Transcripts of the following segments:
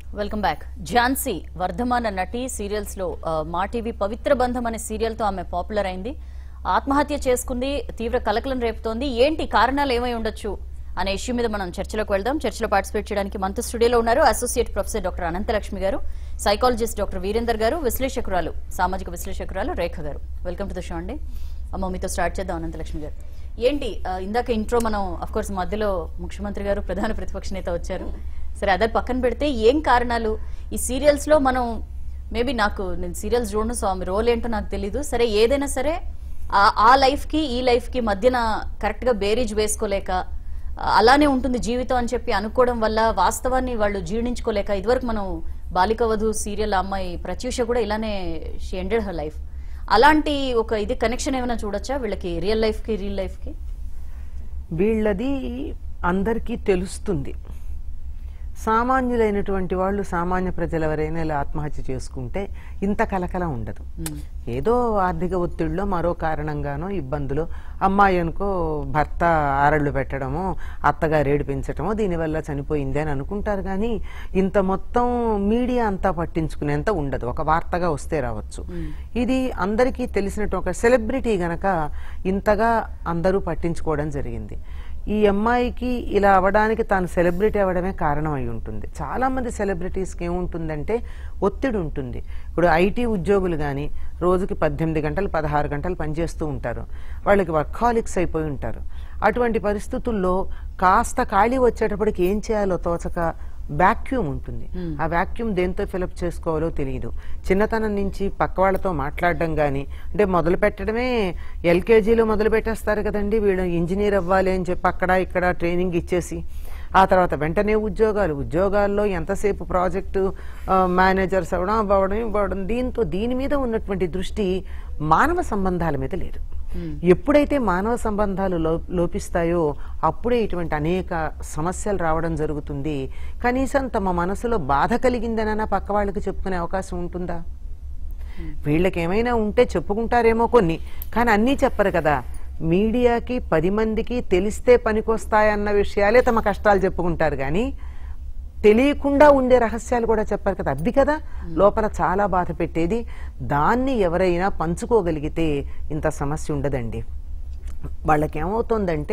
Welcome back Jhansi వర్ధమాన నటి serials లో ఆ, మా టీవీ పవిత్ర బంధం అనే సీరియల్ తో ఆమె పాపులర్ అయింది ఆత్మహత్య చేసుకుంది తీవ్ర కలకలం రేపుతోంది ఏంటి కారణాలు ఏమై ఉండొచ్చు అనే ఇష్యూ మీద మనం చర్చలోకి వెళ్దాం చర్చలో పార్టిసిపేట్ చేయడానికి మనతో స్టూడియోలో ఉన్నారు అసోసియేట్ ప్రొఫెసర్ డాక్టర్ అనంతలక్ష్మి గారు సైకాలజిస్ట్ డాక్టర్ వీరేందర్ గారు విశ్లేషకురాలు సామాజిక విశ్లేషకురాలు రేఖ గారు వెల్కమ్ టు ద షో అండి అమ్మ మీతో స్టార్ట్ చేద్దాం అనంతలక్ష్మి గారు ఏంటి ఆ, ఇందాక ఇంట్రో మనం అఫ్ కోర్స్ మధ్యలో ముఖ్యమంత్రి గారు ప్రధాన ప్రతిపక్ష నేత వచ్చారు సరే అదే పక్కన పెడితే ఏం కారణాలు ఈ సీరియల్స్ లో మనం మేబీ నాకు నేను సీరియల్స్ చూడను సో ఆమె రోల్ ఏంటో నాకు తెలీదు సరే ఏదైనా సరే ఆ- ఆ లైఫ్ కి ఈ లైఫ్ కి మధ్యన కరెక్ట్ గా బేరీజ్ వేసుకోలేక ఆ, అలానే ఉంటుంది జీవితం అని చెప్పి అనుకోవడం వల్ల వాస్తవాన్ని వాళ్ళు జీర్ణించుకోలేక ఇదివరకు మనం బాలిక వధు సీరియల్ అమ్మాయి ప్రత్యూష కూడా ఇలానే షీ ఎండెడ్ హర్ లైఫ్ అలాంటి ఒక ఇది కనెక్షన్ ఏమైనా చూడొచ్చా వీళ్ళకి రియల్ లైఫ్ కి రియల్ లైఫ్ కి వీళ్ళది అందరికీ తెలుస్తుంది సామాన్యులైనటువంటి వాళ్ళు సామాన్య ప్రజలు ఎవరైనా ఇలా ఆత్మహత్య చేసుకుంటే ఇంత కలకల ఉండదు ఏదో ఆర్థిక ఒత్తిడిలో మరో కారణంగానో ఇబ్బందులు అమ్మాయి అనుకో భర్త ఆరళ్ళు పెట్టడమో అత్తగారు ఏడిపించటమో దీనివల్ల చనిపోయింది అని అనుకుంటారు కానీ ఇంత మొత్తం మీడియా అంతా పట్టించుకునేంత ఉండదు ఒక వార్తగా వస్తే రావచ్చు ఇది అందరికీ తెలిసినట్టు ఒక సెలబ్రిటీ గనక ఇంతగా అందరూ పట్టించుకోవడం జరిగింది ఈ అమ్మాయికి ఇలా అవ్వడానికి తాను సెలబ్రిటీ అవ్వడమే కారణం అయి ఉంటుంది చాలా మంది సెలబ్రిటీస్కి ఏముంటుందంటే ఒత్తిడి ఉంటుంది ఇప్పుడు ఐటీ ఉద్యోగులు కానీ రోజుకి పద్దెనిమిది గంటలు పదహారు గంటలు పనిచేస్తూ ఉంటారు వాళ్ళకి వర్కాలిక్స్ అయిపోయి ఉంటారు అటువంటి పరిస్థితుల్లో కాస్త ఖాళీ వచ్చేటప్పటికి ఏం చేయాలో తోచక వ్యాక్యూమ్ ఉంటుంది ఆ వ్యాక్యూమ్ దేంతో ఫిలప్ చేసుకోవాలో తెలియదు చిన్నతనం నుంచి పక్క వాళ్ళతో మాట్లాడడం కానీ అంటే మొదలు పెట్టడమే ఎల్కేజీలో మొదలు పెట్టేస్తారు కదండి వీళ్ళు ఇంజనీర్ అవ్వాలి అని చెప్పి అక్కడ ఇక్కడ ట్రైనింగ్ ఇచ్చేసి ఆ తర్వాత వెంటనే ఉద్యోగాలు ఉద్యోగాల్లో ఎంతసేపు ప్రాజెక్టు ఆ, మేనేజర్స్ అవ్వడం అవ్వడం ఇవ్వడం దీంతో దీని మీద ఉన్నటువంటి దృష్టి మానవ సంబంధాల మీద లేదు ఎప్పుడైతే మానవ సంబంధాలు లో లోపిస్తాయో అప్పుడే ఇటువంటి అనేక సమస్యలు రావడం జరుగుతుంది కనీసం తమ మనసులో బాధ కలిగిందనన్నా పక్క వాళ్ళకి చెప్పుకునే అవకాశం ఉంటుందా వీళ్ళకి ఏమైనా ఉంటే చెప్పుకుంటారేమో కొన్ని కానీ అన్నీ చెప్పరు కదా మీడియాకి పది మందికి తెలిస్తే పనికొస్తాయన్న విషయాలే తమ కష్టాలు చెప్పుకుంటారు కానీ తెలియకుండా ఉండే రహస్యాలు కూడా చెప్పారు కదా అది కదా లోపల చాలా బాధ పెట్టేది దాన్ని ఎవరైనా పంచుకోగలిగితే ఇంత సమస్య ఉండదండి వాళ్ళకి ఏమవుతుందంటే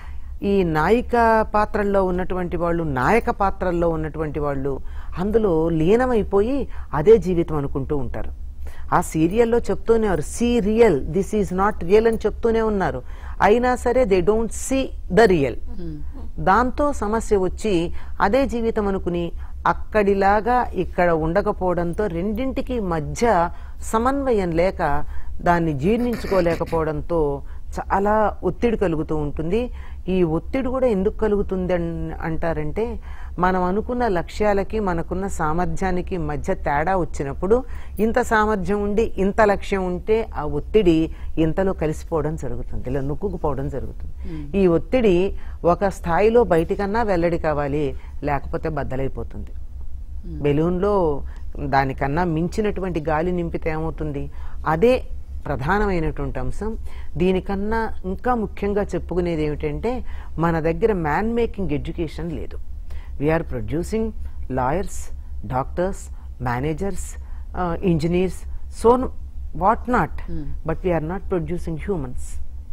ఈ నాయిక పాత్రల్లో ఉన్నటువంటి వాళ్ళు నాయక పాత్రల్లో ఉన్నటువంటి వాళ్ళు అందులో లీనమైపోయి అదే జీవితం అనుకుంటూ ఉంటారు ఆ సీరియల్లో చెప్తూనే ఉన్నారు see real this is not real అని చెప్తూనే ఉన్నారు అయినా సరే they don't see the real దాంతో సమస్య వచ్చి అదే జీవితం అనుకుని అక్కడిలాగా ఇక్కడ ఉండకపోవడంతో రెండింటికి మధ్య సమన్వయం లేక దాన్ని జీర్ణించుకోలేకపోవడంతో చాలా ఒత్తిడి కలుగుతూ ఉంటుంది ఈ ఒత్తిడి కూడా ఎందుకు కలుగుతుంది అన్- అంటారంటే మనం అనుకున్న లక్ష్యాలకి మనకున్న సామర్థ్యానికి మధ్య తేడా వచ్చినప్పుడు ఇంత సామర్థ్యం ఉండి ఇంత లక్ష్యం ఉంటే ఆ ఒత్తిడి ఇంతలో కలిసిపోవడం జరుగుతుంది ఇలా నొక్కుకుపోవడం జరుగుతుంది ఈ ఒత్తిడి ఒక స్థాయిలో బయటికన్నా వెల్లడి కావాలి లేకపోతే బద్దలైపోతుంది బెలూన్లో దానికన్నా మించినటువంటి గాలి నింపితే ఏమవుతుంది అదే ప్రధానమైనటువంటి అంశం దీనికన్నా ఇంకా ముఖ్యంగా చెప్పుకునేది ఏమిటంటే మన దగ్గర మ్యాన్ మేకింగ్ ఎడ్యుకేషన్ లేదు we are producing lawyers doctors managers engineers so what not but we are not producing humans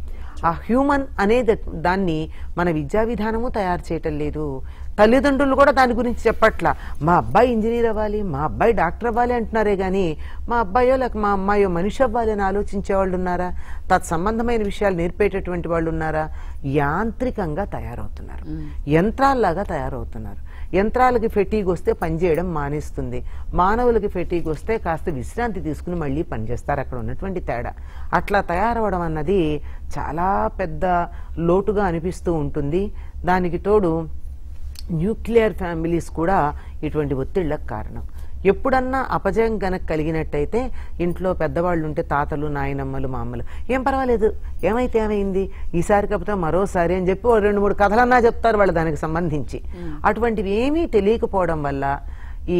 ఆ హ్యూమన్ అనేది దాన్ని మన విద్యా విధానము తయారు చేయటం లేదు తల్లిదండ్రులు కూడా దాని గురించి చెప్పట్లా మా అబ్బాయి ఇంజనీర్ అవ్వాలి మా అబ్బాయి డాక్టర్ అవ్వాలి అంటున్నారే కానీ మా అబ్బాయో లేక మా అమ్మాయో మనిషి అవ్వాలి అని ఆలోచించే వాళ్ళు ఉన్నారా తత్సంబంధమైన విషయాలు నేర్పేటటువంటి వాళ్ళు ఉన్నారా యాంత్రికంగా తయారవుతున్నారు యంత్రాల్లాగా తయారవుతున్నారు యంత్రాలకి ఫెటీగ్ వస్తే పనిచేయడం మానేస్తుంది మానవులకి ఫెటీగ్ వస్తే కాస్త విశ్రాంతి తీసుకుని మళ్ళీ పనిచేస్తారు అక్కడ ఉన్నటువంటి తేడా అట్లా తయారవడం అన్నది చాలా పెద్ద లోటుగా అనిపిస్తూ ఉంటుంది దానికి తోడు న్యూక్లియర్ ఫ్యామిలీస్ కూడా ఇటువంటి ఒత్తిళ్లకు కారణం ఎప్పుడన్నా అపజయం గనక కలిగినట్టయితే ఇంట్లో పెద్దవాళ్ళు ఉంటే తాతలు నాయనమ్మలు మా అమ్మలు ఏం పర్వాలేదు ఏమైతే ఏమైంది ఈసారి కాకపోతే మరోసారి అని చెప్పి ఓ రెండు మూడు కథలన్నా చెప్తారు వాళ్ళు దానికి సంబంధించి అటువంటివి ఏమీ తెలియకపోవడం వల్ల ఈ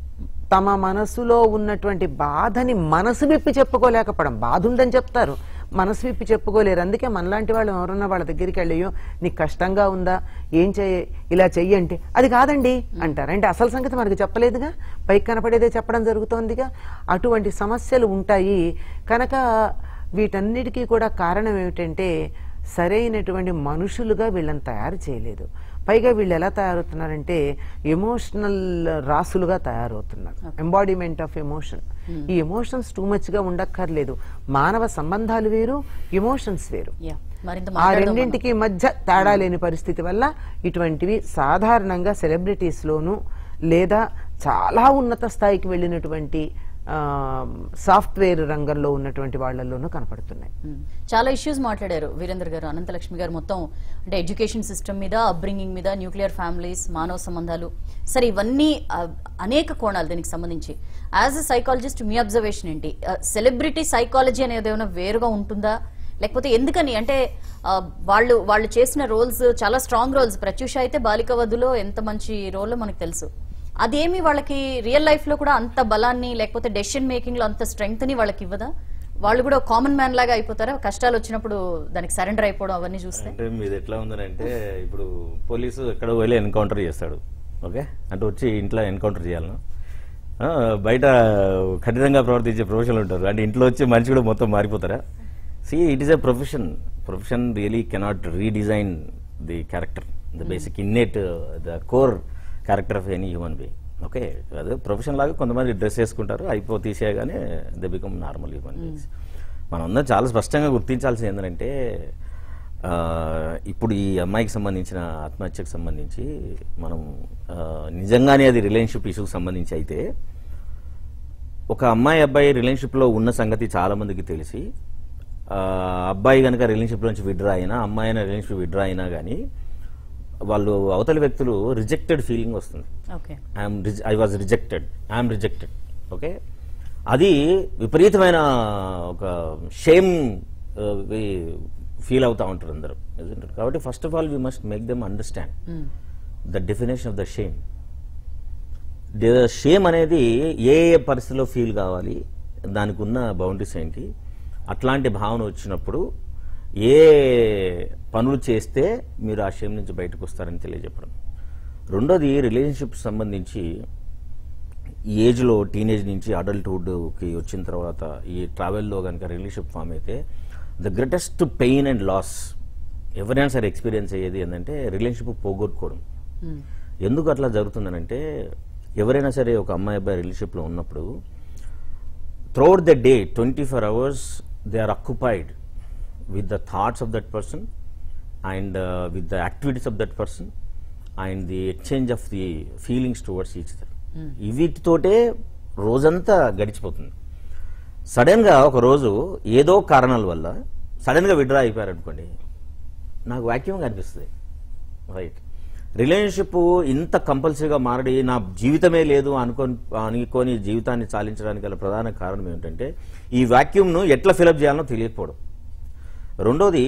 తమ మనసులో ఉన్నటువంటి బాధని మనసు విప్పి చెప్పుకోలేకపోవడం బాధ ఉందని చెప్తారు మనసు విప్పి చెప్పుకోలేరు అందుకే మనలాంటి వాళ్ళు ఎవరున్నా వాళ్ళ దగ్గరికి వెళ్ళయ్యో నీకు కష్టంగా ఉందా ఏం చెయ్యి ఇలా చెయ్యి అంటే అది కాదండి అంటారు అంటే అసలు సంగతి మనకి చెప్పలేదుగా పైకి కనపడేదే చెప్పడం జరుగుతోందిగా అటువంటి సమస్యలు ఉంటాయి కనుక వీటన్నిటికీ కూడా కారణం ఏమిటంటే సరైనటువంటి మనుషులుగా వీళ్ళని తయారు చేయలేదు పైగా వీళ్ళు ఎలా తయారవుతున్నారంటే ఎమోషనల్ రాసులుగా తయారవుతున్నారు ఎంబాడిమెంట్ ఆఫ్ ఎమోషన్ ఈ ఎమోషన్స్ టూ మచ్ గా ఉండక్కర్లేదు మానవ సంబంధాలు వేరు ఎమోషన్స్ వేరు యా మరింత ఆ మాట్లాడదాం మనం. రెండింటికి మధ్య తేడా లేని పరిస్థితి వల్ల ఇటువంటివి సాధారణంగా సెలబ్రిటీస్ లోను లేదా చాలా ఉన్నత స్థాయికి వెళ్ళినటువంటి సాఫ్ట్వేర్ రంగంలో ఉన్నటువంటి వాళ్ళలోనూ కనపడుతున్నాయి మ్మ్. చాలా ఇష్యూస్ మాట్లాడారు వీరేంద్ర గారు అనంతలక్ష్మి గారు మొత్తం అంటే ఎడ్యుకేషన్ సిస్టమ్ మీద అప్బ్రింగింగ్ మీద న్యూక్లియర్ ఫ్యామిలీస్ మానవ సంబంధాలు సరే ఇవన్నీ ఆ, అనేక కోణాలు దీనికి సంబంధించి యాజ్ ఎ సైకాలజిస్ట్ మీ అబ్జర్వేషన్ ఏంటి సెలబ్రిటీ సైకాలజీ అనేది ఏమైనా వేరుగా ఉంటుందా లేకపోతే ఎందుకని అంటే ఆ, వాళ్ళు వాళ్ళు చేసిన రోల్స్ చాలా స్ట్రాంగ్ రోల్స్ ప్రత్యూష అయితే బాలిక వధులో ఎంత మంచి రోల్ మనకు తెలుసు అదేమి వాళ్ళకి రియల్ లైఫ్ లో కూడా అంత బలాన్ని లేకపోతే డెసిషన్ మేకింగ్ లో అంత స్ట్రెంగ్త్ ని వాళ్ళకి ఇవ్వదా వాళ్ళు కూడా కామన్ మ్యాన్ లాగా అయిపోతారా కష్టాలు వచ్చినప్పుడు దానికి సరెండర్ అయిపోవడం అవన్నీ చూస్తే అంటే మీది ఎట్లా ఉందనంటే ఇప్పుడు పోలీసు ఎక్కడో వెళ్ళి ఎన్కౌంటర్ చేస్తాడు ఓకే అంటే వచ్చి ఇంట్లో ఎన్కౌంటర్ చేయాలను ఆ, బయట కఠినంగా ప్రవర్తించే ప్రొఫెషన్లు ఉంటారు అంటే ఇంట్లో వచ్చి మనిషి కూడా మొత్తం మారిపోతారా see it is a profession profession really cannot redesign the character the basic innate the core character of any human being okay అదే ప్రొఫెషన్ లాగా కొంతమంది డ్రెస్ వేసుకుంటారు అయిపో తీసేయగానే they become normal human beings మనం అందరం చాలా స్పష్టంగా గుర్తించాల్సింది ఏంటంటే ఆ, ఇప్పుడు ఈ అమ్మాయికి సంబంధించిన ఆత్మహత్యకు సంబంధించి మనం ఆ, నిజంగానే అది రిలేషన్షిప్ ఇష్యూకి సంబంధించి అయితే ఒక అమ్మాయి అబ్బాయి రిలేషన్షిప్లో ఉన్న సంగతి చాలా మందికి తెలిసి ఆ, అబ్బాయి కనుక రిలేషన్షిప్ నుంచి విడ్రా అయినా అమ్మాయి అయినా రిలేషన్షిప్ విడ్రా అయినా కానీ వాళ్ళు అవతలి వ్యక్తులు రిజెక్టెడ్ ఫీలింగ్ వస్తుంది okay I'm I was rejected I'm rejected okay అది విపరీతమైన ఒక షేమ్ ఫీల్ అవుతా ఉంటారు అందరూ isn't it? కాబట్టి first of all we must make them understand the definition of the shame shame అనేది ఏ ఏ పరిస్థితిలో ఫీల్ కావాలి దానికి ఉన్న బౌండరీస్ ఏంటి అట్లాంటి భావన వచ్చినప్పుడు ఏ పనులు చేస్తే మీరు ఆ షేమ్ నుంచి బయటకు వస్తారని తెలియజెప్పడం రెండోది రిలేషన్షిప్ సంబంధించి ఈ ఏజ్లో టీనేజ్ నుంచి అడల్ట్హుడ్కి వచ్చిన తర్వాత ఈ ట్రావెల్లో కనుక రిలేషన్షిప్ ఫామ్ అయితే the greatest pain and loss ఎవరైనా సరే ఎక్స్పీరియన్స్ అయ్యేది ఏంటంటే రిలేషన్షిప్ పోగొట్టుకోవడం ఎందుకు అట్లా జరుగుతుందనంటే ఎవరైనా సరే ఒక అమ్మాయి అబ్బాయి రిలేషన్షిప్లో ఉన్నప్పుడు throughout the day twenty four hours they are occupied with the thoughts of that person and with the activities of that person and the exchange of the feelings towards each other వీటితోటే రోజంతా గడిచిపోతుంది సడన్గా ఒక రోజు ఏదో కారణాల వల్ల సడన్గా విడ్రా అయిపోయారు అనుకోండి నాకు వాక్యూమ్గా అనిపిస్తుంది రైట్ రిలేషన్షిప్ ఇంత కంపల్సరీగా మారడి నా జీవితమే లేదు అనుకొని అనుకొని జీవితాన్ని చాలించడానికి గల ప్రధాన కారణం ఏమిటంటే ఈ వాక్యూమ్ను ఎట్లా ఫిలప్ చేయాలనో తెలియకపోవడం రెండోది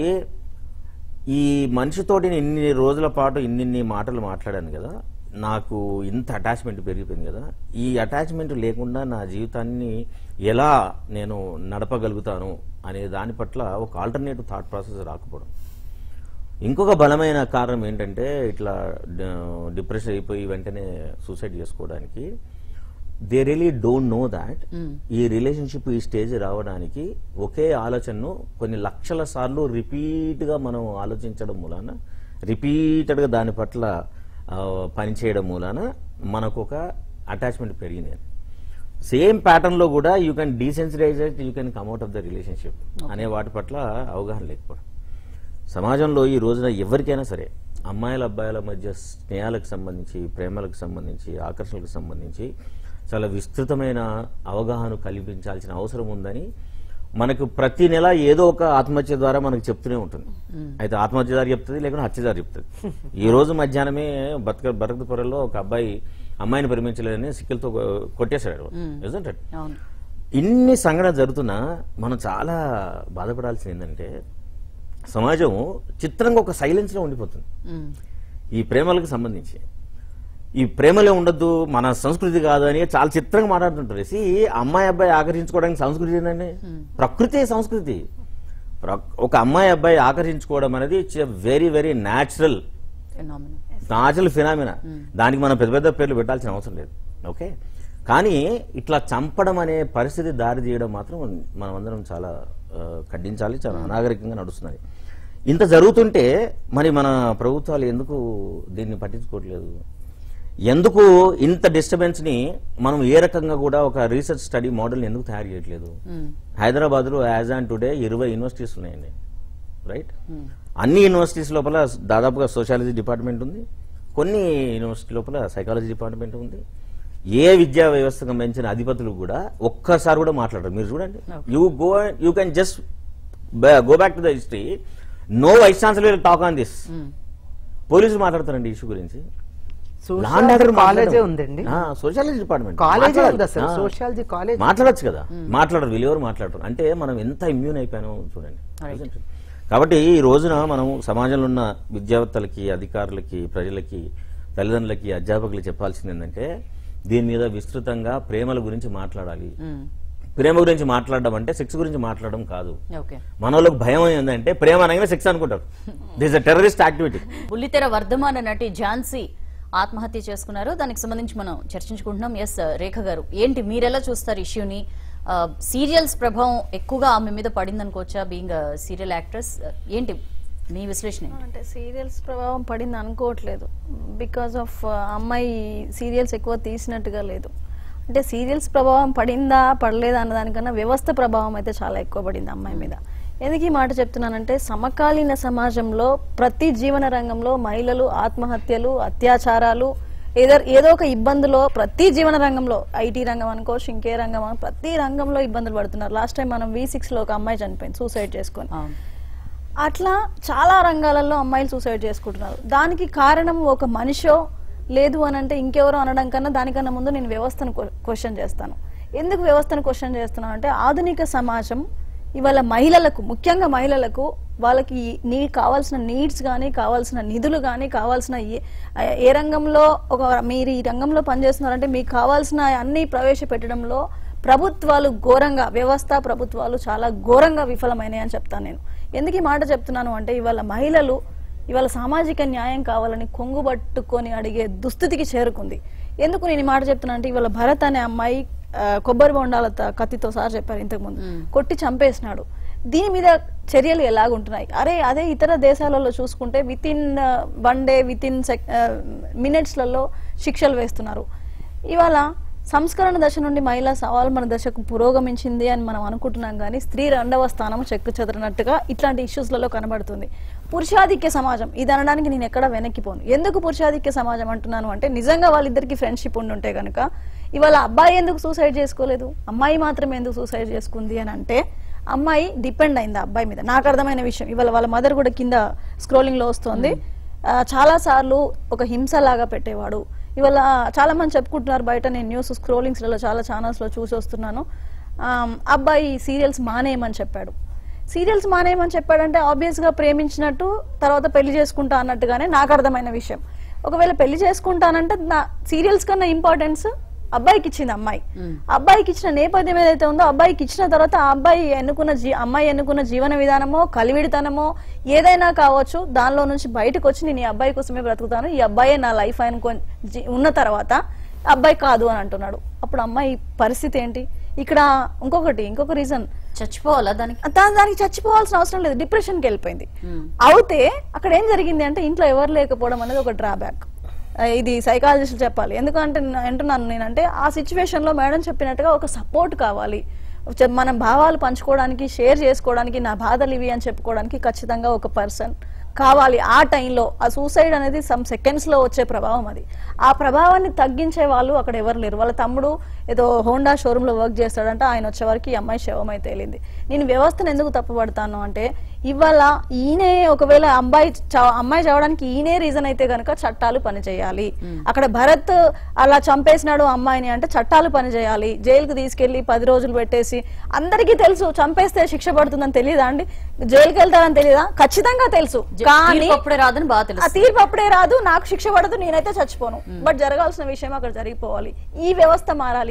ఈ మనిషితోటి నేను ఇన్ని రోజుల పాటు ఇన్నిన్ని మాటలు మాట్లాడాను కదా నాకు ఇంత అటాచ్మెంట్ పెరిగిపోయింది కదా ఈ అటాచ్మెంట్ లేకుండా నా జీవితాన్ని ఎలా నేను నడపగలుగుతాను అనే దాని పట్ల ఒక ఆల్టర్నేటివ్ థాట్ ప్రాసెస్ రాకపోవడం ఇంకొక బలమైన కారణం ఏంటంటే ఇట్లా డిప్రెషన్ అయిపోయి వెంటనే సూసైడ్ చేసుకోవడానికి they really don't know that ఈ రిలేషన్షిప్ ఈ స్టేజ్ రావడానికి ఒకే ఆలోచనను కొన్ని లక్షల సార్లు రిపీట్గా మనం ఆలోచించడం మూలాన రిపీటెడ్గా దాని పట్ల ఆ, పనిచేయడం మూలాన మనకు ఒక అటాచ్మెంట్ పెరిగింది సేమ్ ప్యాటర్న్ లో కూడా you can desensitize you can come out of the relationship అనే వాటి పట్ల అవగాహన లేకపోవడం సమాజంలో ఈ రోజున ఎవరికైనా సరే అమ్మాయిల అబ్బాయిల మధ్య స్నేహాలకు సంబంధించి ప్రేమలకు సంబంధించి ఆకర్షణలకు సంబంధించి చాలా విస్తృతమైన అవగాహన కల్పించాల్సిన అవసరం ఉందని మనకు ప్రతి నెల ఏదో ఒక ఆత్మహత్య ద్వారా మనకు చెప్తూనే ఉంటుంది అయితే ఆత్మహత్య దారి చెప్తుంది లేకుంటే హత్య దారి చెప్తుంది ఈ రోజు మధ్యాహ్నమే బతక బరకపురంలో ఒక అబ్బాయి అమ్మాయిని ప్రేమించలేదని సిక్కులతో కొట్టేశాడు Isn't it? అవును ఇన్ని సంఘటన జరుగుతున్నా మనం చాలా బాధపడాల్సింది ఏంటంటే సమాజం చిత్రంగా ఒక సైలెన్స్లో ఉండిపోతుంది మ్మ్. ఈ ప్రేమలకు సంబంధించి ఈ ప్రేమలే ఉండొద్దు మన సంస్కృతి కాదు అని చాలా చిత్రంగా మాట్లాడుతుంటారు సి అమ్మాయి అబ్బాయి ఆకర్షించుకోవడానికి సంస్కృతి ఏంటండి ప్రకృతి సంస్కృతి ప్ర- ఒక అమ్మాయి అబ్బాయి ఆకర్షించుకోవడం అనేది very very natural Phenomenon. Natural phenomena దానికి మనం పెద్ద పెద్ద పేర్లు పెట్టాల్సిన అవసరం లేదు ఓకే కానీ ఇట్లా చంపడం అనే పరిస్థితి దారి తీయడం మాత్రం మనం అందరం చాలా ఆ, ఖండించాలి చాలా అనాగరికంగా నడుస్తున్నది ఇంత జరుగుతుంటే మరి మన ప్రభుత్వాలు ఎందుకు దీన్ని పట్టించుకోవట్లేదు ఎందుకు ఇంత డిస్టర్బెన్స్ ని మనం ఏ రకంగా కూడా ఒక రీసెర్చ్ స్టడీ మోడల్ ఎందుకు తయారు చేయట్లేదు హైదరాబాద్ లో యాజ్ ఆన్ టుడే ఇరవై యూనివర్సిటీస్ ఉన్నాయండి రైట్ అన్ని యూనివర్సిటీస్ లోపల దాదాపుగా సోషాలజీ డిపార్ట్మెంట్ ఉంది కొన్ని యూనివర్సిటీ లోపల సైకాలజీ డిపార్ట్మెంట్ ఉంది ఏ విద్యా వ్యవస్థకు సంబంధించిన అధిపతులు కూడా ఒక్కసారి కూడా మాట్లాడరు మీరు చూడండి you go you can just go back to the history no vice chancellor talk on this పోలీసులు మాట్లాడతారండి ఇష్యూ గురించి సోషియాలజీ కాలేజే ఉందండి సోషాలజీ డిపార్ట్మెంట్ కాలేజే ఉంది అసలు సోషియాలజీ కాలేజ్ మాట్లాడొచ్చు కదా మాట్లాడరు వీళ్ళెవరు మాట్లాడరు అంటే మనం ఎంత ఇమ్యూన్ అయిపోయానో చూడండి కాబట్టి ఈ రోజున మనం సమాజంలో ఉన్న విద్యావేత్తలకి అధికారులకి ప్రజలకి తల్లిదండ్రులకి అధ్యాపకులకి చెప్పాల్సింది ఏంటంటే దీని మీద విస్తృతంగా ప్రేమల గురించి మాట్లాడాలి ప్రేమ గురించి మాట్లాడడం అంటే సెక్స్ గురించి మాట్లాడడం కాదు ఓకే మనలోకి భయం ఏంటంటే ప్రేమ అనగానే సెక్స్ అనుకుంటారు దిస్ అ టెర్రరిస్ట్ యాక్టివిటీ బుల్లితెర వర్ధమాన నటి ఝాన్సీ ఆత్మహత్య చేసుకున్నారు దానికి సంబంధించి మనం చర్చించుకుంటున్నాం ఎస్ రేఖ గారు ఏంటి మీరెలా చూస్తారు ఇష్యూని సీరియల్స్ ప్రభావం ఎక్కువగా ఆమె మీద పడింది అనుకోవచ్చా బీయింగ్ సీరియల్ యాక్ట్రెస్ ఏంటి మీ విశ్లేషణ ఏంటి? అంటే సీరియల్స్ ప్రభావం పడింది అనుకోవట్లేదు బికాజ్ ఆఫ్ అమ్మాయి సీరియల్స్ ఎక్కువ తీసినట్టుగా లేదు అంటే సీరియల్స్ ప్రభావం పడిందా పడలేదా అన్న దానికన్నా వ్యవస్థ ప్రభావం అయితే చాలా ఎక్కువ పడింది అమ్మాయి మీద ఎందుకు ఈ మాట చెప్తున్నానంటే సమకాలీన సమాజంలో ప్రతి జీవన రంగంలో మహిళలు ఆత్మహత్యలు అత్యాచారాలు ఏదో ఏదో ఒక ఇబ్బందులో ప్రతి జీవన రంగంలో ఐటీ రంగం అనుకోవచ్చు ఇంకే రంగం అనుకో, ప్రతి రంగంలో ఇబ్బందులు పడుతున్నారు లాస్ట్ టైం మనం వి సిక్స్ లో ఒక అమ్మాయి చనిపోయింది సూసైడ్ చేసుకొని అవును అట్లా చాలా రంగాలలో అమ్మాయిలు సూసైడ్ చేసుకుంటున్నారు దానికి కారణం ఒక మనిషో లేదు అని అంటే ఇంకెవరో అనడం కన్నా దానికన్నా ముందు నేను వ్యవస్థను క్వశ్చన్ చేస్తాను ఎందుకు వ్యవస్థను క్వశ్చన్ చేస్తున్నాను అంటే ఆధునిక సమాజం ఇవాళ మహిళలకు ముఖ్యంగా మహిళలకు వాళ్ళకి నీ కావాల్సిన నీడ్స్ కానీ కావాల్సిన నిధులు కానీ కావాల్సిన ఏ ఏ రంగంలో ఒక మీరు ఈ రంగంలో పనిచేస్తున్నారంటే మీకు కావాల్సిన అన్ని ప్రవేశపెట్టడంలో ప్రభుత్వాలు ఘోరంగా వ్యవస్థ ప్రభుత్వాలు చాలా ఘోరంగా విఫలమైనాయి అని చెప్తాను నేను ఎందుకు ఈ మాట చెప్తున్నాను అంటే ఇవాళ మహిళలు ఇవాళ సామాజిక న్యాయం కావాలని కొంగుబట్టుకొని అడిగే దుస్థితికి చేరుకుంది ఎందుకు నేను ఈ మాట చెప్తున్నా అంటే ఇవాళ భరత్ అనే అమ్మాయి ఆ, కొబ్బరి బొండాల త- కత్తితో సార్ చెప్పారు ఇంతకుముందు కొట్టి చంపేసినాడు దీని మీద చర్యలు ఎలాగుంటున్నాయి అరే అదే ఇతర దేశాలలో చూసుకుంటే within one day within మినిట్స్లలో శిక్షలు వేస్తున్నారు ఇవాళ సంస్కరణ దశ నుండి మహిళా సవాల్మన దశకు పురోగమించింది అని మనం అనుకుంటున్నాం కానీ స్త్రీ రెండవ స్థానం చెక్కు చెదరనట్టుగా ఇట్లాంటి ఇష్యూస్లలో కనబడుతుంది పురుషాధిక్య సమాజం ఇది అనడానికి నేను ఎక్కడ వెనక్కిపోను ఎందుకు పురుషాధిక్య సమాజం అంటున్నాను అంటే నిజంగా వాళ్ళిద్దరికి ఫ్రెండ్షిప్ ఉండి ఉంటే కనుక ఇవాళ అబ్బాయి ఎందుకు సూసైడ్ చేసుకోలేదు అమ్మాయి మాత్రమే ఎందుకు సూసైడ్ చేసుకుంది అని అంటే అమ్మాయి డిపెండ్ అయింది ఆ అబ్బాయి మీద నాకు అర్థమైన విషయం ఇవాళ వాళ్ళ మదర్ కూడా కింద స్క్రోలింగ్ లో వస్తుంది ఆ, చాలా సార్లు ఒక హింసలాగా పెట్టేవాడు ఇవాళ చాలా మంది చెప్పుకుంటున్నారు బయట నేను న్యూస్ స్క్రోలింగ్స్లలో చాలా ఛానల్స్లో చూసి వస్తున్నాను ఆమ్, అబ్బాయి సీరియల్స్ మానేయమని చెప్పాడు సీరియల్స్ మానేయమని చెప్పాడంటే ఆబ్వియస్గా ప్రేమించినట్టు తర్వాత పెళ్లి చేసుకుంటా అన్నట్టుగానే నాకు అర్థమైన విషయం ఒకవేళ పెళ్లి చేసుకుంటానంటే నా సీరియల్స్ కన్నా ఇంపార్టెన్స్ అబ్బాయికి ఇచ్చింది అమ్మాయి అబ్బాయికి ఇచ్చిన నేపథ్యం ఏదైతే ఉందో అబ్బాయికి ఇచ్చిన తర్వాత ఆ అబ్బాయి ఎన్నుకున్న జీ అమ్మాయి ఎన్నుకున్న జీవన విధానమో కలివిడితనమో ఏదైనా కావచ్చు దానిలో నుంచి బయటకు వచ్చి నేను ఈ అబ్బాయి కోసమే బ్రతుకుతాను ఈ అబ్బాయే నా లైఫ్ అనుకో జీ- ఉన్న తర్వాత అబ్బాయి కాదు అని అంటున్నాడు అప్పుడు అమ్మాయి పరిస్థితి ఏంటి ఇక్కడ ఇంకొకటి ఇంకొక రీజన్ చచ్చిపోవాలా దానికి దాని దానికి చచ్చిపోవాల్సిన అవసరం లేదు డిప్రెషన్కి వెళ్ళిపోయింది అవుతే అక్కడ ఏం జరిగింది అంటే ఇంట్లో ఎవరు లేకపోవడం అనేది ఒక డ్రాబ్యాక్ ఇది సైకాలజిస్ట్ చెప్పాలి ఎందుకంటే న- అంటున్నాను నేనంటే ఆ సిచ్యువేషన్ లో మేడం చెప్పినట్టుగా ఒక సపోర్ట్ కావాలి చె- మనం భావాలు పంచుకోవడానికి షేర్ చేసుకోవడానికి నా బాధలు ఇవి అని చెప్పుకోవడానికి ఖచ్చితంగా ఒక పర్సన్ కావాలి ఆ టైంలో ఆ సూసైడ్ అనేది సమ్ సెకండ్స్ లో వచ్చే ప్రభావం అది ఆ ప్రభావాన్ని తగ్గించే వాళ్ళు అక్కడ ఎవరు లేరు వాళ్ళ తమ్ముడు ఏదో హోండా షోరూమ్ లో వర్క్ చేస్తాడంట ఆయన వచ్చే వరకు ఈ అమ్మాయి శవం అయితే తేలింది నేను వ్యవస్థను ఎందుకు తప్పుపడతాను అంటే ఇవాళ ఈయనే ఒకవేళ అమ్మాయి చా- అమ్మాయి చావడానికి ఈయనే రీజన్ అయితే కనుక చట్టాలు పనిచేయాలి అక్కడ భరత్ అలా చంపేసినాడు అమ్మాయిని అంటే చట్టాలు పనిచేయాలి జైలుకు తీసుకెళ్లి పది రోజులు పెట్టేసి అందరికీ తెలుసు చంపేస్తే శిక్ష పడుతుందని తెలియదా అండి జైలుకి వెళ్తారని తెలియదా ఖచ్చితంగా తెలుసు కానీ తీర్పు అప్పుడే రాదని బాగా ఆ తెలుసు తీర్పు అప్పుడే రాదు నాకు శిక్ష పడదు నేనైతే చచ్చిపోను బట్ జరగాల్సిన విషయం అక్కడ జరిగిపోవాలి ఈ వ్యవస్థ మారాలి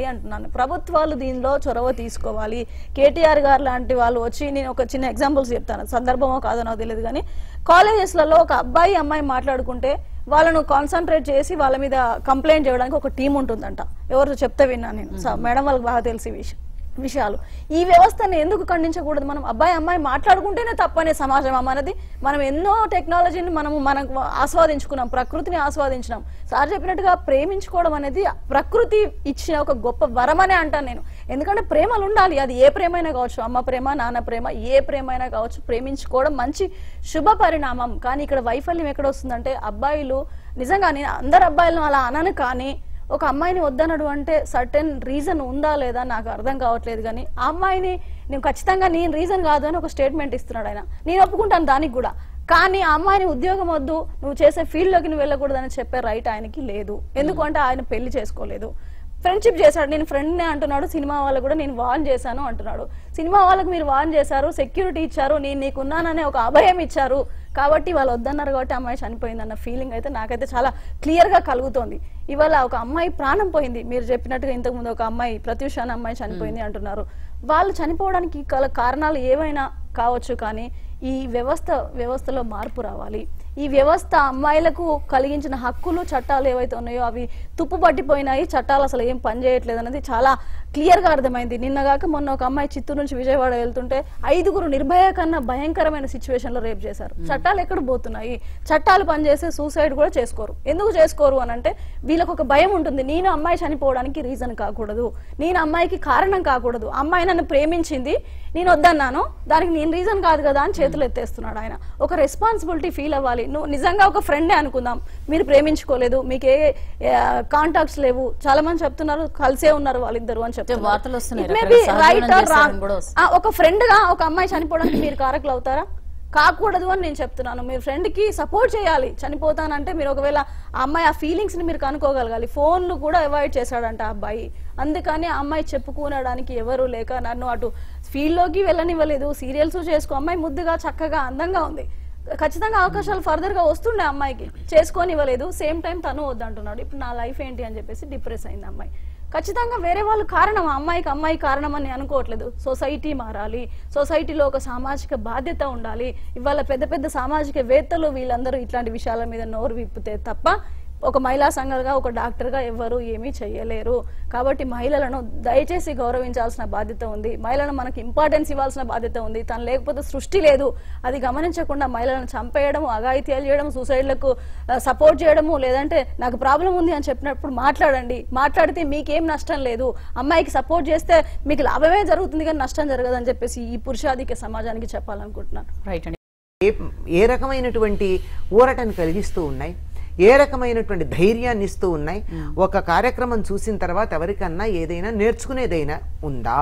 ఉండాలి అంటున్నాను ప్రభుత్వాలు దీనిలో చొరవ తీసుకోవాలి కేటీఆర్ గారు లాంటి వాళ్ళు వచ్చి నేను ఒక చిన్న ఎగ్జాంపుల్స్ చెప్తాను సందర్భమో కాదో నాకు తెలియదు కానీ కాలేజెస్లలో ఒక అబ్బాయి అమ్మాయి మాట్లాడుకుంటే వాళ్ళను కాన్సన్ట్రేట్ చేసి వాళ్ళ మీద కంప్లైంట్ చేయడానికి ఒక టీం ఉంటుందంట ఎవరు చెప్తే విన్నాను నేను స- మేడం వాళ్ళకి బాగా తెలిసి విషయం విషయాలు ఈ వ్యవస్థను ఎందుకు ఖండించకూడదు మనం అబ్బాయి అమ్మాయి మాట్లాడుకుంటేనే తప్పనే సమాజం మనది మనం ఎన్నో టెక్నాలజీని మనము మనకు ఆస్వాదించుకున్నాం ప్రకృతిని ఆస్వాదించినాం సార్ చెప్పినట్టుగా ప్రేమించుకోవడం అనేది ప్రకృతి ఇచ్చిన ఒక గొప్ప వరమనే అంటాను నేను ఎందుకంటే ప్రేమలు ఉండాలి అది ఏ ప్రేమైనా కావచ్చు అమ్మ ప్రేమ నాన్న ప్రేమ ఏ ప్రేమైనా కావచ్చు ప్రేమించుకోవడం మంచి శుభ పరిణామం కానీ ఇక్కడ వైఫల్యం ఎక్కడ వస్తుందంటే అబ్బాయిలు నిజంగా నేను అందరు అబ్బాయిలను అలా అనను కానీ ఒక అమ్మాయిని వద్దనడు అంటే సర్టెన్ రీజన్ ఉందా లేదా నాకు అర్థం కావట్లేదు కానీ ఆ అమ్మాయిని నేను ఖచ్చితంగా నేను రీజన్ కాదు అని ఒక స్టేట్మెంట్ ఇస్తున్నాడు ఆయన నేను ఒప్పుకుంటాను దానికి కూడా కానీ ఆ అమ్మాయిని ఉద్యోగం వద్దు నువ్వు చేసే ఫీల్డ్లోకి నువ్వు వెళ్ళకూడదని చెప్పే రైట్ ఆయనకి లేదు ఎందుకంటే ఆయన పెళ్లి చేసుకోలేదు ఫ్రెండ్షిప్ చేశాడు నేను ఫ్రెండ్నే అంటున్నాడు సినిమా వాళ్ళకు కూడా నేను వార్న్ చేశాను అంటున్నాడు సినిమా వాళ్ళకి మీరు వార్న్ చేశారు సెక్యూరిటీ ఇచ్చారు నేను నీకున్నాననే ఒక అభయం ఇచ్చారు కాబట్టి వాళ్ళు వద్దన్నారు కాబట్టి అమ్మాయి చనిపోయింది అన్న ఫీలింగ్ అయితే నాకైతే చాలా క్లియర్ గా కలుగుతోంది ఇవాళ ఒక అమ్మాయి ప్రాణం పోయింది మీరు చెప్పినట్టుగా ఇంతకు ముందు ఒక అమ్మాయి ప్రత్యూష అనే అమ్మాయి చనిపోయింది అంటున్నారు వాళ్ళు చనిపోవడానికి గల కారణాలు ఏవైనా కావచ్చు కానీ ఈ వ్యవస్థ వ్యవస్థలో మార్పు రావాలి ఈ వ్యవస్థ అమ్మాయిలకు కలిగించిన హక్కులు చట్టాలు ఏవైతే ఉన్నాయో అవి తుప్పు పట్టిపోయినాయి చట్టాలు అసలు ఏం పనిచేయట్లేదు అనేది చాలా క్లియర్ గా అర్థమైంది నిన్నగాక మొన్న ఒక అమ్మాయి చిత్తూరు నుంచి విజయవాడ వెళ్తుంటే ఐదుగురు నిర్భయ కన్నా భయంకరమైన సిచ్యువేషన్ లో రేప్ చేశారు చట్టాలు ఎక్కడ పోతున్నాయి చట్టాలు పనిచేస్తే సూసైడ్ కూడా చేసుకోరు ఎందుకు చేసుకోరు అని అంటే వీళ్ళకి ఒక భయం ఉంటుంది నేను అమ్మాయి చనిపోవడానికి రీజన్ కాకూడదు నేను అమ్మాయికి కారణం కాకూడదు అమ్మాయి నన్ను ప్రేమించింది నేను వద్దన్నాను దానికి నేను రీజన్ కాదు కదా అని చేతులు ఎత్తేస్తున్నాడు ఆయన ఒక రెస్పాన్సిబిలిటీ ఫీల్ అవ్వాలి నువ్వు నిజంగా ఒక ఫ్రెండే అనుకుందాం మీరు ప్రేమించుకోలేదు మీకు ఏ కాంటాక్ట్స్ లేవు చాలా మంది చెప్తున్నారు కలిసే ఉన్నారు వాళ్ళిద్దరు అని చెప్తున్నారు వార్తలు వస్తున్నాయి, It may be రకరకాల right సహజీవనం or wrong. చేస్తారని కూడా వస్తుంది. ఆ, ఒక ఫ్రెండ్ గా ఒక అమ్మాయి చనిపోవడానికి మీరు కారకులు అవుతారా కాకూడదు అని నేను చెప్తున్నాను మీరు ఫ్రెండ్ కి సపోర్ట్ చేయాలి చనిపోతానంటే మీరు ఒకవేళ ఆ అమ్మాయి ఆ ఫీలింగ్స్ ని మీరు కనుక్కోగలగాలి ఫోన్లు కూడా అవాయిడ్ చేశాడంట ఆ అబ్బాయి అందుకని ఆ అమ్మాయి చెప్పుకునడానికి ఎవరు లేక నన్ను అటు ఫీల్డ్ లోకి వెళ్ళనివ్వలేదు సీరియల్స్ చేసుకో అమ్మాయి ముద్దుగా చక్కగా అందంగా ఉంది ఖచ్చితంగా అవకాశాలు ఫర్దర్ గా వస్తుండే అమ్మాయికి చేసుకొని ఇవ్వలేదు సేమ్ టైం తను వద్దంటున్నాడు ఇప్పుడు నా లైఫ్ ఏంటి అని చెప్పేసి డిప్రెస్ అయింది అమ్మాయి ఖచ్చితంగా వేరే వాళ్ళు కారణం ఆ అమ్మాయికి అమ్మాయి కారణం అని అనుకోవట్లేదు సొసైటీ మారాలి సొసైటీలో ఒక సామాజిక బాధ్యత ఉండాలి ఇవాళ పెద్ద పెద్ద సామాజిక వేత్తలు వీళ్ళందరూ ఇట్లాంటి విషయాల మీద నోరు విప్పితే తప్ప ఒక మహిళా సంఘాలుగా ఒక డాక్టర్గా ఎవ్వరూ ఏమీ చేయలేరు కాబట్టి మహిళలను దయచేసి గౌరవించాల్సిన బాధ్యత ఉంది మహిళలను మనకి ఇంపార్టెన్స్ ఇవ్వాల్సిన బాధ్యత ఉంది తను లేకపోతే సృష్టి లేదు అది గమనించకుండా మహిళలను చంపేయడం అఘాయిత్యాలు చేయడం సూసైడ్లకు సపోర్ట్ చేయడము లేదంటే నాకు ప్రాబ్లం ఉంది అని చెప్పినప్పుడు మాట్లాడండి మాట్లాడితే మీకేం నష్టం లేదు అమ్మాయికి సపోర్ట్ చేస్తే మీకు లాభమే జరుగుతుంది కానీ నష్టం జరగదని చెప్పేసి ఈ పురుషాధిక సమాజానికి చెప్పాలనుకుంటున్నాను రైట్ అండి ఏ ఏ రకమైనటువంటి ఊరటను కలిగిస్తూ ఉన్నాయి ఏ రకమైనటువంటి ధైర్యాన్ని ఇస్తూ ఉన్నాయి ఒక కార్యక్రమం చూసిన తర్వాత ఎవరికన్నా ఏదైనా నేర్చుకునేదైనా ఉందా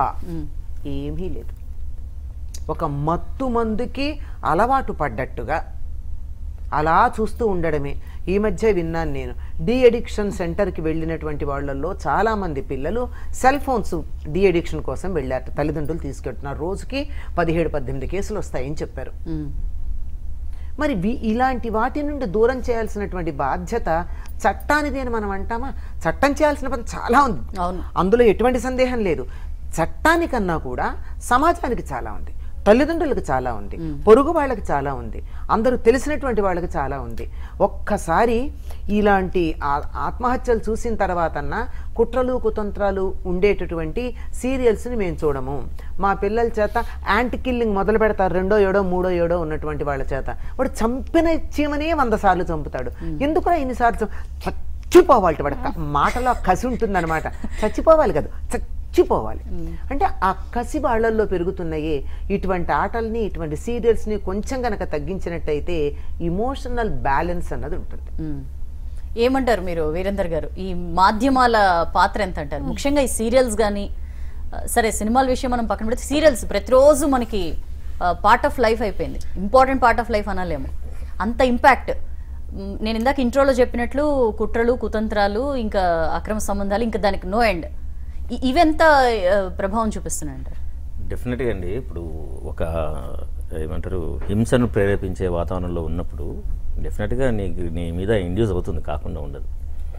ఏమీ లేదు ఒక మత్తు మందుకి అలవాటు పడ్డట్టుగా అలా చూస్తూ ఉండడమే ఈ మధ్య విన్నాను నేను డి అడిక్షన్ సెంటర్కి వెళ్ళినటువంటి వాళ్ళల్లో చాలామంది పిల్లలు సెల్ ఫోన్స్ డి అడిక్షన్ కోసం వెళ్ళారు తల్లిదండ్రులు తీసుకెళ్తున్నారు రోజుకి పదిహేడు పద్దెనిమిది కేసులు వస్తాయని చెప్పారు మ్మ్. మరి వి- ఇలాంటి వాటి నుండి దూరం చేయాల్సినటువంటి బాధ్యత చట్టానిది అని మనం అంటామా చట్టం చేయాల్సిన పని చాలా ఉంది అవును. అందులో ఎటువంటి సందేహం లేదు చట్టానికన్నా కూడా సమాజానికి చాలా ఉంది తల్లిదండ్రులకు చాలా ఉంది పొరుగు వాళ్ళకి చాలా ఉంది అందరూ తెలిసినటువంటి వాళ్ళకి చాలా ఉంది ఒక్కసారి ఇలాంటి ఆ- ఆత్మహత్యలు చూసిన తర్వాతన్నా కుట్రలు కుతంత్రాలు ఉండేటటువంటి సీరియల్స్ని మేము చూడము మా పిల్లల చేత యాంటీ కిల్లింగ్ మొదలు పెడతారు రెండో ఏడో మూడో ఏడో ఉన్నటువంటి వాళ్ళ చేత వాడు చంపిన చీమనే వంద సార్లు చంపుతాడు ఎందుకురా ఇన్నిసార్లు చం- చచ్చిపోవాలి వాడు క- మాటలో ఆ కసి ఉంటుందన్నమాట చచ్చిపోవాలి కదా చచ్చిపోవాలి అంటే ఆ కసి వాళ్ళల్లో పెరుగుతున్నాయి ఇటువంటి ఆటల్ని ఇటువంటి సీరియల్స్ని కొంచెం గనక తగ్గించినట్టయితే ఇమోషనల్ బ్యాలెన్స్ అన్నది ఉంటుంది మ్మ్. ఏమంటారు మీరు వీరేందర్ గారు ఈ మాధ్యమాల పాత్ర ఎంత అంటారు ముఖ్యంగా ఈ సీరియల్స్ కానీ సరే సినిమాల విషయం మనం పక్కన పెడితే సీరియల్స్ ప్రతిరోజు మనకి పార్ట్ ఆఫ్ లైఫ్ అయిపోయింది ఇంపార్టెంట్ పార్ట్ ఆఫ్ లైఫ్ అనలేము అంత ఇంపాక్ట్ నేను ఇందాక ఇంట్రోలో చెప్పినట్లు కుట్రలు కుతంత్రాలు ఇంకా అక్రమ సంబంధాలు ఇంకా దానికి నో ఎండ్ ఇవెంత ఆ, ప్రభావం చూపిస్తున్నాయి అంటారు డెఫినెట్గా అండి ఇప్పుడు ఒక ఏమంటారు హింసను ప్రేరేపించే వాతావరణంలో ఉన్నప్పుడు డెఫినెట్గా నీకు నీ మీద ఇండ్యూస్ అవుతుంది కాకుండా ఉండదు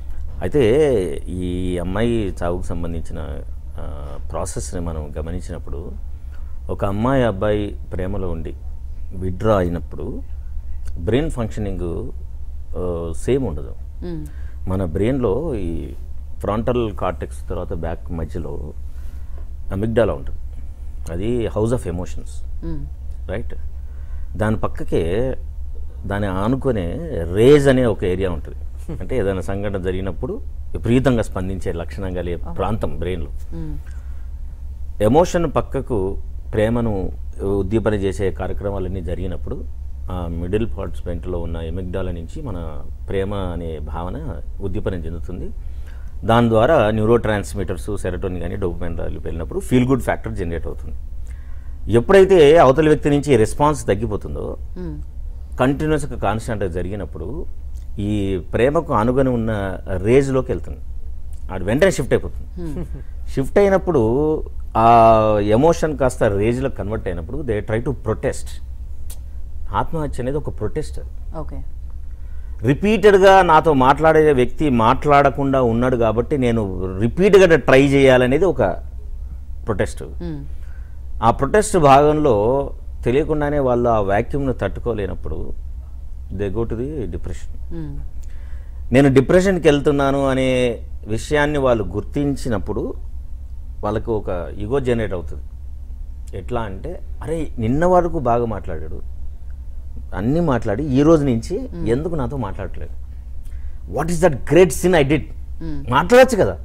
అయితే ఈ అమ్మాయి చావుకు సంబంధించిన ఆ, ప్రాసెస్ని మనం గమనించినప్పుడు ఒక అమ్మాయి అబ్బాయి ప్రేమలో ఉండి విడ్రా అయినప్పుడు బ్రెయిన్ ఫంక్షనింగ్ సేమ్ ఉండదు మ్మ్. మన బ్రెయిన్లో ఈ ఫ్రంటల్ కార్టెక్స్ తర్వాత బ్యాక్ మధ్యలో అమిగ్డాలా ఉంటుంది అది house of emotions hmm. Right దాని పక్కకే దాని ఆనుకునే రేజ్ అనే ఒక ఏరియా ఉంటుంది అంటే ఏదైనా సంఘటన జరిగినప్పుడు విపరీతంగా స్పందించే లక్షణం కలిగే ప్రాంతం బ్రెయిన్లో మ్మ్. ఎమోషన్ పక్కకు ప్రేమను ఉద్దీపన చేసే కార్యక్రమాలన్నీ జరిగినప్పుడు ఆ మిడిల్ పార్టిసిపెంట్లో ఉన్న ఎమిగ్డాల నుంచి మన ప్రేమ అనే భావన ఉద్దీపన చెందుతుంది దాని ద్వారా న్యూరో ట్రాన్స్మిటర్స్ సెరటోన్ కానీ డోపమైన్ వెళ్ళినప్పుడు ఫీల్ గుడ్ ఫ్యాక్టర్ జనరేట్ అవుతుంది ఎప్పుడైతే అవతల వ్యక్తి నుంచి రెస్పాన్స్ తగ్గిపోతుందో మ్మ్. కంటిన్యూస్గా కాన్స్టెంట్గా జరిగినప్పుడు ఈ ప్రేమకు అనుగుణ ఉన్న రేజ్లోకి వెళ్తుంది అది వెంటనే షిఫ్ట్ అయిపోతుంది షిఫ్ట్ అయినప్పుడు ఆ ఎమోషన్ కాస్త రేజ్లో కన్వర్ట్ అయినప్పుడు దే ట్రై టు ప్రొటెస్ట్ ఆత్మహత్య అనేది ఒక ప్రొటెస్ట్ ఓకే రిపీటెడ్గా నాతో మాట్లాడే వ్యక్తి మాట్లాడకుండా ఉన్నాడు కాబట్టి నేను రిపీట్గా ట్రై చేయాలనేది ఒక ప్రొటెస్ట్ మ్మ్. ఆ ప్రొటెస్ట్ భాగంలో తెలియకుండానే వాళ్ళు ఆ వ్యాక్యూమ్ను తట్టుకోలేనప్పుడు they go to the depression hmm. నేను డిప్రెషన్కి వెళ్తున్నాను అనే విషయాన్ని వాళ్ళు గుర్తించినప్పుడు వాళ్ళకు ఒక ఈగో జనరేట్ అవుతుంది ఎట్లా అంటే అరే నిన్న వరకు బాగా మాట్లాడాడు అన్నీ మాట్లాడి ఈ రోజు నుంచి ఎందుకు నాతో మాట్లాడట్లేదు what is that great sin I did మాట్లాడచ్చు కదా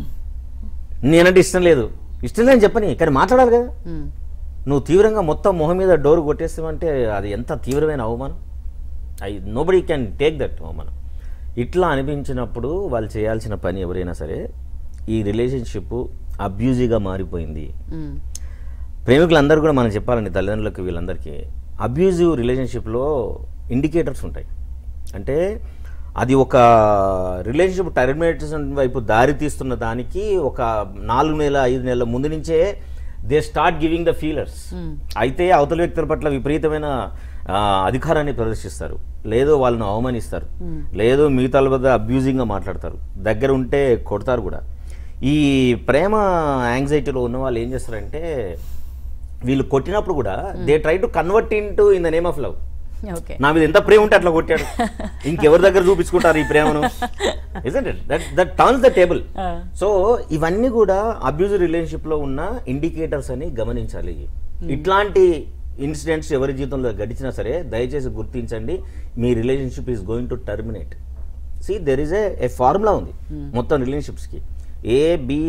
నేనంటే ఇష్టం లేదు ఇష్టం లేదని చెప్పని కానీ మాట్లాడాలి కదా మ్మ్. నువ్వు తీవ్రంగా మొత్తం మొహం మీద డోర్ కొట్టేస్తావంటే అది ఎంత తీవ్రమైన అవమానం I nobody can take that అవమానం ఇట్లా అనిపించినప్పుడు వాళ్ళు చేయాల్సిన పని ఎవరైనా సరే ఈ రిలేషన్షిప్ అబ్యూజివ్గా మారిపోయింది మ్మ్. ప్రేమికులందరూ కూడా మనం చెప్పాలండి తల్లిదండ్రులకు వీళ్ళందరికీ అబ్యూజివ్ రిలేషన్షిప్లో ఇండికేటర్స్ ఉంటాయి అంటే అది ఒక రిలేషన్షిప్ టర్మినేషన్ వైపు దారి తీస్తున్న దానికి ఒక నాలుగు నెలల ఐదు నెలల ముందు నుంచే they start giving the feelers అయితే అవతల వ్యక్తుల పట్ల విపరీతమైన ఆ, అధికారాన్ని ప్రదర్శిస్తారు లేదు వాళ్ళని అవమానిస్తారు లేదు మిగతా వద్ద అబ్యూజింగ్గా మాట్లాడతారు దగ్గర ఉంటే కొడతారు కూడా ఈ ప్రేమ యాంగ్జైటీలో ఉన్న వాళ్ళు ఏం చేస్తారంటే వీళ్ళు కొట్టినప్పుడు కూడా they try to convert into in the name of love okay నా మీద ఎంత ప్రేమ ఉంటే అట్లా కొట్టాడు ఇంకెవరి దగ్గర చూపించుకుంటారు ఈ ప్రేమను it that that turns the table so ఇవన్నీ కూడా అబ్యూజివ్ రిలేషన్షిప్ లో ఉన్న ఇండికేటర్స్ అని గమనించాలి ఇట్లాంటి ఇన్సిడెంట్స్ ఎవరి జీవితంలో గడిచినా సరే దయచేసి గుర్తించండి మీ relationship is going to terminate see there is a formula ఉంది మొత్తం రిలేషన్షిప్స్కి ఏ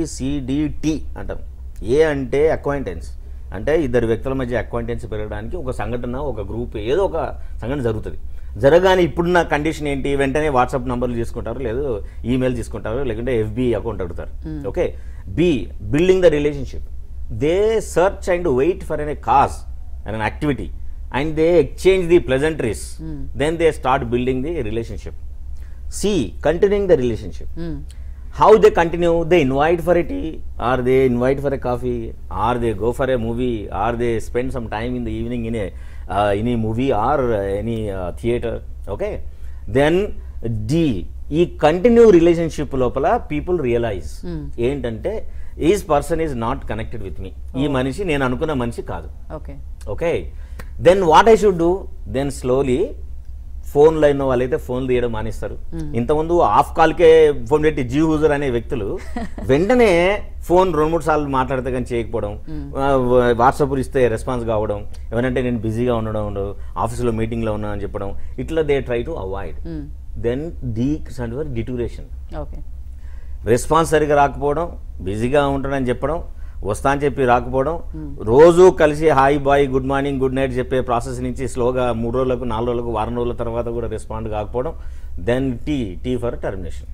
టి అంటాం ఏ అంటే అక్వైంటెన్స్ అంటే ఇద్దరు వ్యక్తుల మధ్య అక్వైంటెన్స్ పెరగడానికి ఒక సంఘటన ఒక గ్రూప్ ఏదో ఒక సంఘటన జరుగుతుంది జరగానే ఇప్పుడున్న కండిషన్ ఏంటి వెంటనే వాట్సాప్ నంబర్లు తీసుకుంటారు లేదు ఈమెయిల్ తీసుకుంటారు లేకుంటే ఎఫ్బి అకౌంట్ అడుగుతారు okay b building the relationship they search and wait for an a cause and an activity and they exchange the pleasantries then they start building the relationship see continuing the relationship hmm. how they continue they invite for a tea or they invite for a coffee or they go for a movie or they spend some time in the evening in a uh, in a movie or uh, any uh, theater okay then d ఈ continue relationship లోపల people realise ఏంటంటే is person is not connected with me ఈ మనిషి నేను అనుకున్న మనిషి కాదు okay okay then what I should do then slowly phone line వాళ్ళైతే ఫోన్ తీయడం మానేస్తారు ఇంతకుముందు ఆఫ్ కాల్కే ఫోన్ పెట్టి జీ హూజర్ అనే వ్యక్తులు వెంటనే ఫోన్ రెండు మూడు సార్లు మాట్లాడితే కానీ చేయకపోవడం వాట్సాప్ ఇస్తే రెస్పాన్స్ కావడం ఏమంటే నేను బిజీగా ఉండడం ఉండవు ఆఫీస్లో మీటింగ్లో ఉన్నా అని చెప్పడం ఇట్లా they try to avoid then డీ అండ్ డిటూరేషన్ ఓకే రెస్పాన్స్ సరిగా రాకపోవడం బిజీగా ఉంటాడని చెప్పడం వస్తా అని చెప్పి రాకపోవడం రోజు కలిసి hi bye good morning good night చెప్పే ప్రాసెస్ నుంచి స్లోగా మూడు రోజులకు నాలుగు రోజులకు వారం రోజుల తర్వాత కూడా రెస్పాండ్ కాకపోవడం దెన్ టీ టీ for termination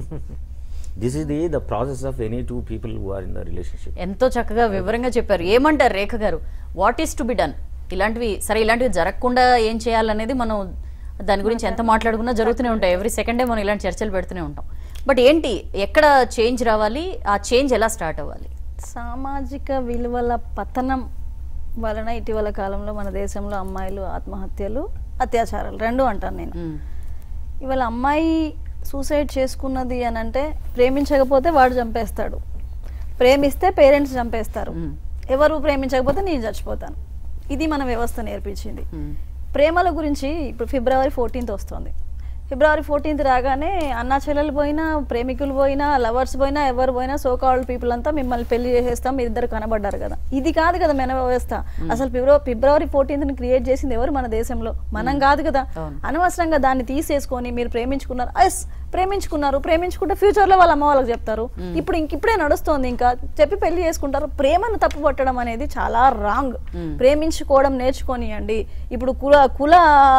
this is the the process of any two people who are in the relationship ఎంతో చక్కగా వివరంగా చెప్పారు ఏమంటారు రేఖ గారు what is to be done ఇలాంటివి సరే ఇలాంటివి జరగకుండా ఏం చేయాలనేది మనం దాని గురించి ఎంత మాట్లాడుకున్నా జరుగుతూనే ఉంటాయి ఎవ్రీ సెకండ్ డే మనం ఇలాంటి చర్చలు పెడుతూనే ఉంటాం బట్ ఏంటి ఎక్కడ చేంజ్ రావాలి ఆ చేంజ్ ఎలా స్టార్ట్ అవ్వాలి సామాజిక విలువల పతనం వలన ఇటీవల కాలంలో మన దేశంలో అమ్మాయిలు ఆత్మహత్యలు అత్యాచారాలు రెండు అంటాను నేను మ్మ్. ఇవాళ అమ్మాయి సూసైడ్ చేసుకున్నది అని అంటే ప్రేమించకపోతే వాడు చంపేస్తాడు ప్రేమిస్తే పేరెంట్స్ చంపేస్తారు ఎవరు ప్రేమించకపోతే నేను చచ్చిపోతాను ఇది మన వ్యవస్థ నేర్పించింది ప్రేమల గురించి ఇప్పుడు ఫిబ్రవరి ఫోర్టీన్త్ వస్తుంది ఫిబ్రవరి ఫోర్టీన్త్ రాగానే అన్నా చెల్లెలు పోయినా ప్రేమికులు పోయినా లవర్స్ పోయినా ఎవరు పోయినా సో కాల్డ్ పీపుల్ అంతా మిమ్మల్ని పెళ్లి చేసేస్తాం మీ ఇద్దరు కనబడ్డారు కదా ఇది కాదు కదా మన వ్యవస్థ అసలు ఫిబ్రవరి ఫిబ్రవరి ఫోర్టీన్త్ ని క్రియేట్ చేసింది ఎవరు మన దేశంలో మనం కాదు కదా అనవసరంగా దాన్ని తీసేసుకొని మీరు ప్రేమించుకున్నారు ఎస్ ప్రేమించుకున్నారు ప్రేమించుకుంటే ఫ్యూచర్ లో వాళ్ళ అమ్మ వాళ్ళకి చెప్తారు ఇప్పుడు ఇంక ఇప్పుడే నడుస్తోంది ఇంకా చెప్పి పెళ్లి చేసుకుంటారు ప్రేమను తప్పు పట్టడం అనేది చాలా రాంగ్ ప్రేమించుకోవడం నేర్చుకోనియండి ఇప్పుడు కుల కుల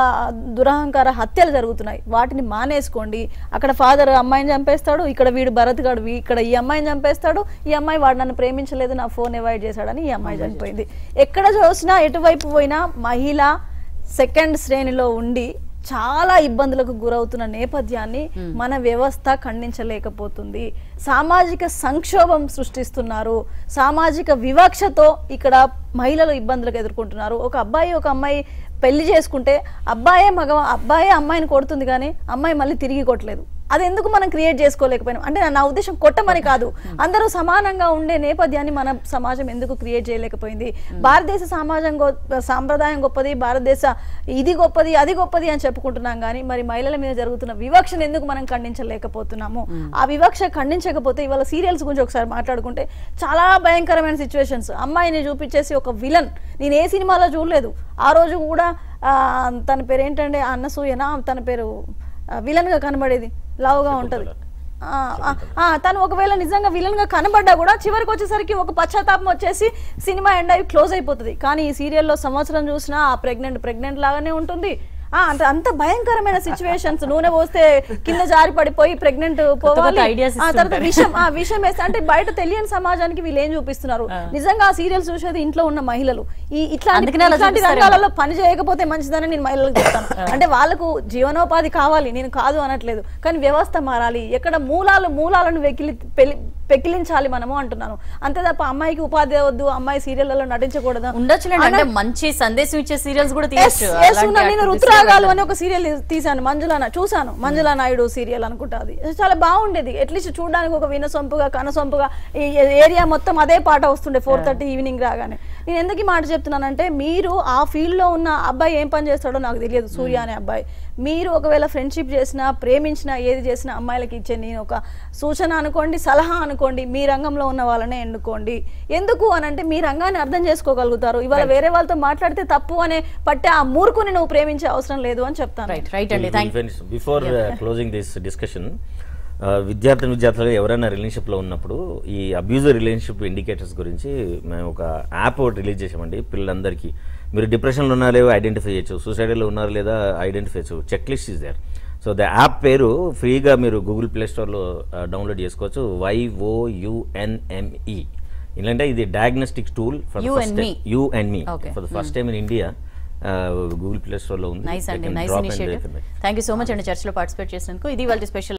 దురహంకార హత్యలు జరుగుతున్నాయి వాటిని మానేసుకోండి అక్కడ ఫాదర్ అమ్మాయిని చంపేస్తాడు ఇక్కడ వీడు భరత్ గాడు వీ- ఇక్కడ ఈ అమ్మాయిని చంపేస్తాడు ఈ అమ్మాయి వాడు నన్ను ప్రేమించలేదు నా ఫోన్ అవాయిడ్ చేశాడని ఈ అమ్మాయి చనిపోయింది ఎక్కడ చూసినా ఎటువైపు పోయినా మహిళ సెకండ్ శ్రేణిలో ఉండి చాలా ఇబ్బందులకు గురవుతున్న నేపథ్యాన్ని మన వ్యవస్థ ఖండించలేకపోతుంది సామాజిక సంక్షోభం సృష్టిస్తున్నారు సామాజిక వివక్షతో ఇక్కడ మహిళలు ఇబ్బందులకు ఎదుర్కొంటున్నారు ఒక అబ్బాయి ఒక అమ్మాయి పెళ్లి చేసుకుంటే అబ్బాయే మగ అబ్బాయే అమ్మాయిని కొడుతుంది కానీ అమ్మాయి మళ్ళీ తిరిగి కొట్టలేదు అది ఎందుకు మనం క్రియేట్ చేసుకోలేకపోయినాం అంటే నా ఉద్దేశం కొట్టమని కాదు అందరూ సమానంగా ఉండే నేపథ్యాన్ని మన సమాజం ఎందుకు క్రియేట్ చేయలేకపోయింది భారతదేశ సమాజం గొ- సాంప్రదాయం గొప్పది భారతదేశ ఇది గొప్పది అది గొప్పది అని చెప్పుకుంటున్నాం కానీ మరి మహిళల మీద జరుగుతున్న వివక్షను ఎందుకు మనం ఖండించలేకపోతున్నాము ఆ వివక్ష ఖండించకపోతే ఇవాళ సీరియల్స్ గురించి ఒకసారి మాట్లాడుకుంటే చాలా భయంకరమైన సిచ్యువేషన్స్ అమ్మాయిని చూపించేసి ఒక విలన్ నేను ఏ సినిమాలో చూడలేదు ఆ రోజు కూడా ఆ, తన పేరు ఏంటంటే అన్నసూయనా తన పేరు విలన్ గా కనబడేది లావుగా ఉంటది ఆ, ఆ, ఆ, తను ఒకవేళ నిజంగా విలన్ గా కనబడ్డా కూడా చివరికి వచ్చేసరికి ఒక పశ్చాత్తాపం వచ్చేసి సినిమా ఎండ్ అయి క్లోజ్ అయిపోతుంది కానీ ఈ సీరియల్లో సంవత్సరం చూసినా ఆ ప్రెగ్నెంట్ ప్రెగ్నెంట్ లాగానే ఉంటుంది ఆ, అంత అంత భయంకరమైన సిచ్యువేషన్స్ నూనె పోస్తే కింద జారి పడిపోయి ప్రెగ్నెంట్ పోవాలి ideas ఆ తర్వాత ఇస్తుంటారు. విషం ఆ విషం వేస్తే అంటే బయట తెలియని సమాజానికి వీళ్ళు ఏం చూపిస్తున్నారు నిజంగా ఆ సీరియల్స్ చూసేది ఇంట్లో ఉన్న మహిళలు ఈ ఇట్లాంటి అందుకనే అలా ఇట్లాంటి చూపిస్తారేమో. రంగాలలో పని చేయకపోతే మంచిదని నేను మహిళలకు చెప్తాను అంటే వాళ్ళకు జీవనోపాధి కావాలి నేను కాదు అనట్లేదు కానీ వ్యవస్థ మారాలి ఎక్కడ మూలాలు మూలాలను వెకిలి పెలి- పెకిలించాలి మనము అంటున్నాను అంతే తప్ప అమ్మాయికి ఉపాధి వద్దు అమ్మాయి సీరియళ్లలో నటించకూడదు ఉండొచ్చులేండి అంటే మంచి సందేశం ఇచ్చే సీరియల్స్ కూడా Yes, తీయచ్చు yes, ఉన్నా. నేను రుతురాగాలు అని ఒక సీరియల్ తీసాను మంజుల నా- చూసాను మంజుల నాయుడు సీరియల్ అనుకుంటా అది చాలా బాగుండేది అట్లీస్ట్ చూడడానికి ఒక వినసొంపుగా కనసొంపుగా ఈ ఏరియా మొత్తం అదే పాట వస్తుండే ఫోర్ థర్టీ ఈవినింగ్ రాగానే నేను ఎందుకు ఈ మాట చెప్తున్నానంటే మీరు ఆ ఫీల్డ్ లో ఉన్న అబ్బాయి ఏం పని చేస్తాడో నాకు తెలియదు సూర్య అనే అబ్బాయి మీరు ఒకవేళ ఫ్రెండ్షిప్ చేసినా ప్రేమించినా ఏది చేసినా అమ్మాయిలకి ఇచ్చే నేను ఒక సూచన అనుకోండి సలహా అనుకోండి మీ రంగంలో ఉన్న వాళ్ళనే ఎన్నుకోండి ఎందుకు అని అంటే మీ రంగాన్ని అర్థం చేసుకోగలుగుతారు ఇవాళ వేరే వాళ్ళతో మాట్లాడితే తప్పు అనే పట్టే ఆ మూర్ఖుని నువ్వు ప్రేమించే అవసరం లేదు అని చెప్తాను రైట్ రైట్ అండి thank before closing this discussion విద్యార్థి విద్యార్థులు ఎవరైనా రిలేషన్షిప్ లో ఉన్నప్పుడు ఈ అబ్యూజర్ రిలేషన్షిప్ ఇండికేటర్స్ గురించి మేము ఒక యాప్ ఒకటి రిలీజ్ చేసామండి పిల్లలందరికీ మీరు డిప్రెషన్లో ఉన్నారో లేవో ఐడెంటిఫై చేయొచ్చు సూసైడల్లో ఉన్నారో లేదా ఐడెంటిఫై చేయచ్చు check list is there so the app పేరు ఫ్రీగా మీరు గూగుల్ ప్లే స్టోర్లో డౌన్లోడ్ చేసుకోవచ్చు వైఓయుఎన్ఎంఈ ఎందుకంటే ఇది diagnostic tool for You first and me. You and me Okay. For the first time in India Google play స్టోర్లో ఉంది నైస్ They అండి can nice drop and they initiative can- thank you so much అండి చర్చలో participate చేసినందుకు ఇది వాళ్ళ special